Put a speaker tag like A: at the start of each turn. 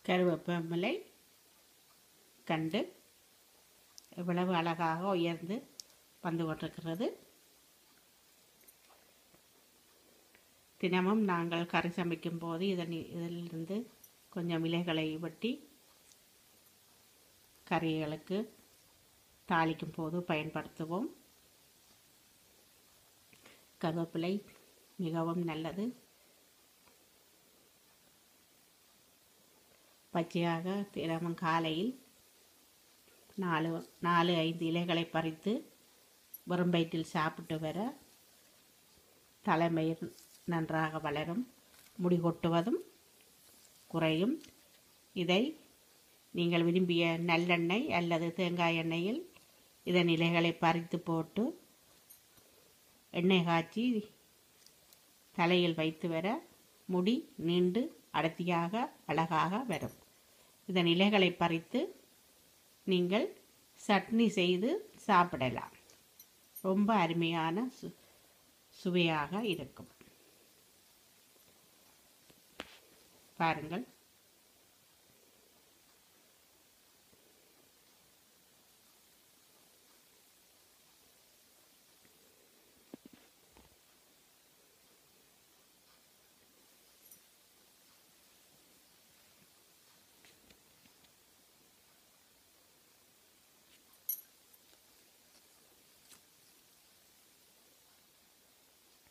A: கருவேப்பமிலை கண்டு இவ்வளவு அழகாக உயர்ந்து வந்து கொண்டிருக்கிறது தினமும் நாங்கள் கறி சமைக்கும் போது இதன் இதிலிருந்து கொஞ்சம் இலைகளை வெட்டி கறிகளுக்கு தாளிக்கும் போது பயன்படுத்துவோம் கருவேப்பிலை மிகவும் நல்லது பச்சையாக தினமும் காலையில் நாலு நாலு ஐந்து இலைகளை பறித்து வெறும் வயிற்றில் சாப்பிட்டு வர தலைமயிர் நன்றாக வளரும் முடி கொட்டுவதும் குறையும் இதை நீங்கள் விரும்பிய நல்லெண்ணெய் அல்லது தேங்காய் எண்ணெயில் இதன் இலைகளை பறித்து போட்டு எண்ணெய் காய்ச்சி தலையில் வைத்து வர முடி நீண்டு அடர்த்தியாக அழகாக வரும் இதன் இலைகளை பறித்து நீங்கள் சட்னி செய்து சாப்பிடலாம் ரொம்ப அருமையான சு சுவையாக இருக்கும் பாருங்கள்